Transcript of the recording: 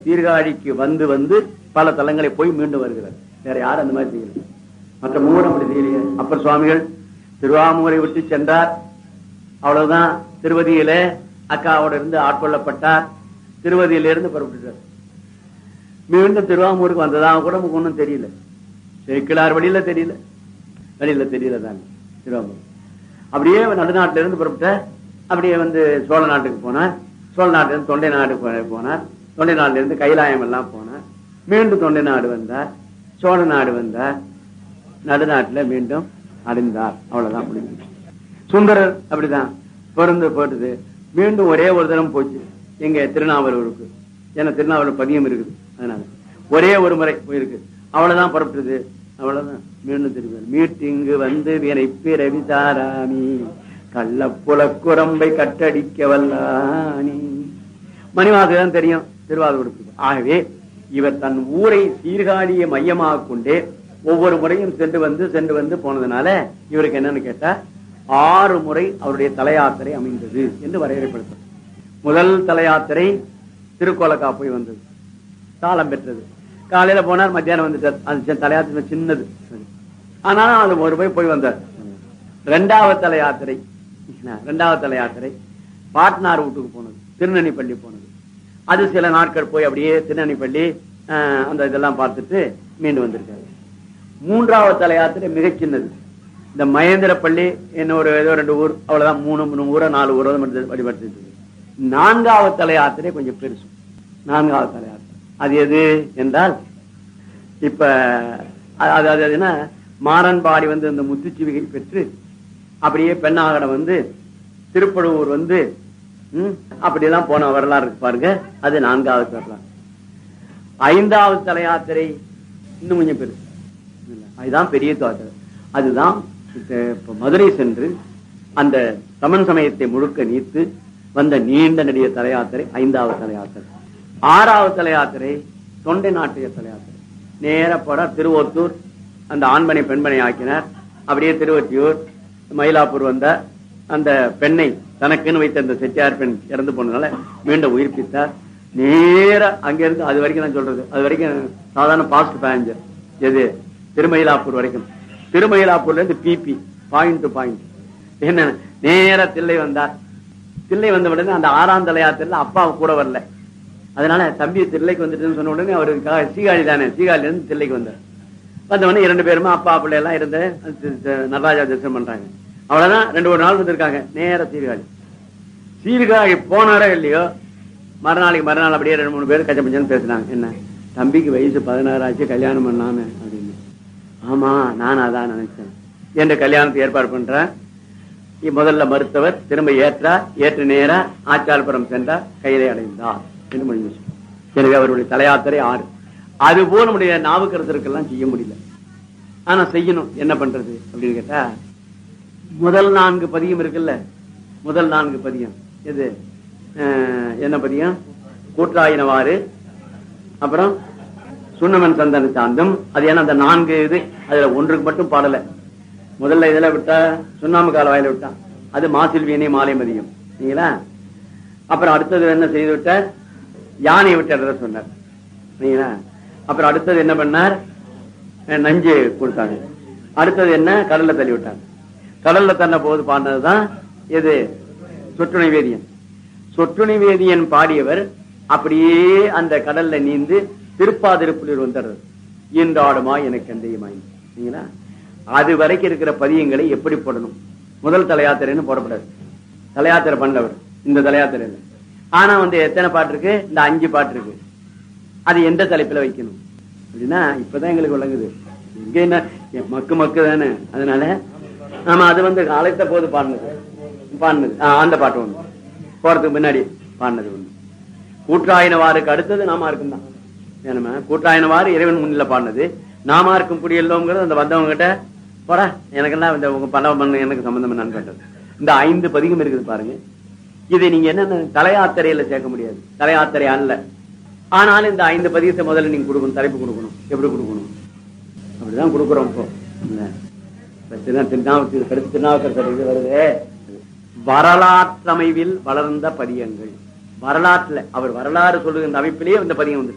சீர்காழிக்கு வந்து வந்து பல தலங்களை போய் மீண்டும் வருகிறார் வேற யாரும் அந்த மாதிரி செய்யல மற்ற மூவரும் அப்படி செய்யலையே அப்பர் சுவாமிகள் திருவாமூரை விட்டு சென்றார் அவ்வளவுதான் திருவதியில அக்காவோட இருந்து ஆட்கொள்ளப்பட்டார் திருவதியிலிருந்து புறப்பட்டுட்டார் மீண்டும் திருவாமூருக்கு வந்ததா கூட நமக்கு ஒண்ணும் தெரியல சேக்கிழார் வழியில தெரியல வழியில தெரியல தாங்க திருவாமூர் அப்படியே நடுநாட்டில இருந்து புறப்பட்ட அப்படியே வந்து சோழ நாட்டுக்கு போனார் சோழ நாட்டுல இருந்து தொண்டை நாடு போ- போனார் தொண்டை நாடுல இருந்து கைலாயம் எல்லாம் போனார் மீண்டும் தொண்டை நாடு வந்தார் சோழ நாடு வந்தார் நடுநாட்டுல மீண்டும் அடைந்தார் அவ்வளவுதான் முடிஞ்சு சுந்தரர் அப்படிதான் பிறந்து போட்டது மீண்டும் ஒரே ஒரு தரம் போச்சு எங்க திருநாவலூருக்கு ஏன்னா திருநாவலூர் பதியம் இருக்குது அதனால ஒரே ஒரு முறை போயிருக்கு அவ்வளவுதான் புறப்பட்டது அவ்வளவுதான் மீண்டும் திரும்பி மீட்டிங்கு வந்து வினை பிறவி தாராமி கள்ளப்புல குரம்பை கட்டடிக்க வல்லானி மணிவாசகம் தெரியும் திருவாரூருக்கு ஆகவே இவர் தன் ஊரை சீர்காழியை மையமாக கொண்டே ஒவ்வொரு முறையும் சென்று வந்து சென்று வந்து போனதுனால இவருக்கு என்னன்னு கேட்டா ஆறு முறை அவருடைய தலயாத்திரை அமைந்தது என்று வரையறைப்படுத்த முதல் தலயாத்திரை திருக்கோலக்கா போய் வந்தது காலம் பெற்றது காலையில போனார் மத்தியானம் வந்துட்டார் அது சி- தலையாத்திரை சின்னது ஆனாலும் அது ஒரு போய் போய் வந்தார் ரெண்டாவது தல யாத்திரை ரெண்டாவது தல யாத்திரை பாட்னார் வீட்டுக்கு போனது திருநெல்லிப்பள்ளி போனது அது சில நாட்கள் போய் அப்படியே திருநெல்லிப்பள்ளி ஆஹ், அந்த இதெல்லாம் பார்த்துட்டு மீண்டும் வந்திருக்காரு மூன்றாவது தல யாத்திரை மிகச் சின்னது இந்த மகேந்திரப்பள்ளி என்ன ஒரு ஏதோ ரெண்டு ஊர் அவ்வளவுதான் மூணு மூணு ஊரோ நாலு ஊரோ வழிபட்டு நான்காவது தல யாத்திரை கொஞ்சம் பெருசு நான்காவது தல யாத்திரை அது எது என்றால் இப்ப அது அது- அது என்ன மாறன்பாடி வந்து இந்த முத்துச்சிவிகை பெற்று அப்படியே பெண்ணாகடம் வந்து திருப்பழுவூர் வந்து ம், அப்படியெல்லாம் போன வரலாறு இருக்கு பாருங்க அது நான்காவது வரலாறு ஐந்தாவது தல யாத்திரை இன்னும் கொஞ்சம் பெருசு இல்ல, அதுதான் பெரிய யாத்திரை அதுதான் இப்ப- இப்ப மதுரை சென்று அந்த தமிழ் சமயத்தை முழுக்க நீத்து வந்த நீண்ட நெடிய தல யாத்திரை ஐந்தாவது தல யாத்திரை ஆறாவது தல யாத்திரை தொண்டை நாட்டிய தல யாத்திரை நேர போட திருவொத்தூர் அந்த ஆண்மனை பெண்மனை ஆக்கினார் அப்படியே திருவொற்றியூர் மயிலாப்பூர் வந்த அந்த பெண்ணை தனக்குன்னு வைத்த அந்த செட்டியார் பெண் இறந்து போனதுனால மீண்டும் உயிர்ப்பித்தார் நேர அங்கிருந்து அது வரைக்கும் நான் சொல்றது அது வரைக்கும் சாதாரண பாஸ்ட் பேஞ்சர் எது திருமயிலாப்பூர் வரைக்கும் திருமயிலாப்பூர்ல இருந்து பிபி பாயிண்ட் டு பாயிண்ட் என்ன நேர தில்லை வந்தார் தில்லை வந்த உடனே அந்த ஆறாம் தலையாத்திரல அப்பா கூட வரல அதனால தம்பி தில்லைக்கு வந்துட்டுன்னு சொன்ன உடனே அவருக்கு சீகாழி தானே சீகாழில இருந்து தில்லைக்கு வந்தார் வந்த உடனே இரண்டு பேருமா அப்பா பிள்ளை எல்லாம் இருந்து தி- தி- நடராஜா தரிசனம் பண்றாங்க அவ்வளவுதான் ரெண்டு ஒரு நாள் வந்திருக்காங்க நேர சீர்காழி சீர்காழி போனாரோ இல்லையோ மறுநாளைக்கு மறுநாள் அப்படியே ரெண்டு மூணு பேர் கச்ச பஞ்சன்னு பேசுனாங்க என்ன தம்பிக்கு வயசு பதினாறு ஆச்சு கல்யாணம் பண்ணாம அப்படின்னு ஆமா நான் அதான் நினைச்சேன் என்ற கல்யாணத்தை ஏற்பாடு பண்றேன் இ- முதல்ல மருத்துவர் திரும்ப ஏற்றார் ஏற்று நேரா ஆச்சாரபுரம் சென்றார் கையிலே அடைந்தார் என்று முடிஞ்சு எனவே அவருடைய தலையாத்திரை ஆறு அது போல நம்முடைய நாவுக்கரசருக்கெல்லாம் செய்ய முடியல ஆனா செய்யணும் என்ன பண்றது அப்படின்னு கேட்டா முதல் நான்கு பதியம் இருக்குல்ல முதல் நான்கு பதியம் எது அஹ், என்ன பதியம் கூற்றாயினவாறு அப்புறம் சுண்ணமன் சந்தன சாந்தம் அது ஏன்னா அந்த நான்கு இது அதுல ஒன்றுக்கு மட்டும் பாடல முதல்ல இதுல விட்டா சுண்ணாம்பு கால வாயில விட்டான் அது மாசில் வீணை மாலை மதியம் சரிங்களா அப்புறம் அடுத்தது என்ன செய்து விட்டார் யானையை விட்டு சொன்னார் சரிங்களா அப்புறம் அடுத்தது என்ன பண்ணார் அஹ் நஞ்சு கொடுத்தாங்க அடுத்தது என்ன கடல்ல தள்ளி விட்டாங்க கடல்ல தள்ள போது பாடினதுதான் எது சொற்றுணை வேதியன் சொற்றுணை வேதியன் பாடியவர் அப்படியே அந்த கடல்ல நீந்து திருப்பாதிருப்புலிர் வந்துடுறது ஈன்றாடுமா எனக்கு எந்தையுமாய் சரிங்களா அது வரைக்கும் இருக்கிற பதியங்களை எப்படி போடணும் முதல் தலையாத்திரைன்னு போடக்கூடாது தலையாத்திரை பண்ணவர் இந்த தலையாத்திரையில ஆனா வந்து எத்தனை பாட்டு இருக்கு இந்த அஞ்சு பாட்டு இருக்கு அது எந்த தலைப்புல வைக்கணும் அப்படின்னா இப்பதான் எங்களுக்கு விளங்குது இங்க என்ன எ- மக்கு மக்கு தானே அதனால ஆமா அது வந்து அழைத்த போது பாடினது பாடினது ஆ, அந்த பாட்டு ஒண்ணு போறதுக்கு முன்னாடி பாடினது ஒண்ணு கூற்றாயினவாருக்கு அடுத்தது நாமா இருக்கும் தான் ஏனமா கூற்றாயினவாறு இறைவன் முன்னில பாடினது நாமா இருக்கும் குடியெல்லோங்கிறது அந்த வந்தவங்க கிட்ட போடா எனக்கெல்லாம் இந்த உங்க பணம் பண்ண எனக்கு சம்பந்தம் என்னன்னு கேட்டது இந்த ஐந்து பதிகம் இருக்குது பாருங்க இதை நீங்க என்ன தலையாத்திரையில சேர்க்க முடியாது தலையாத்திரை அல்ல ஆனாலும் இந்த ஐந்து பதிகத்தை முதல்ல நீங்க கொடுக்கணும் தலைப்பு கொடுக்கணும் எப்படி கொடுக்கணும் அப்படிதான் கொடுக்குறோம் இப்போ இல்ல இப்ப திரு- திருநாவுக்கு கருத்து திருநாவுக்கரசர் இது வருது வரலாற்றமைவில் வளர்ந்த பதியங்கள் வரலாற்றுல அவர் வரலாறு சொல்லுகின்ற அமைப்பிலேயே இந்த பதியம் வந்து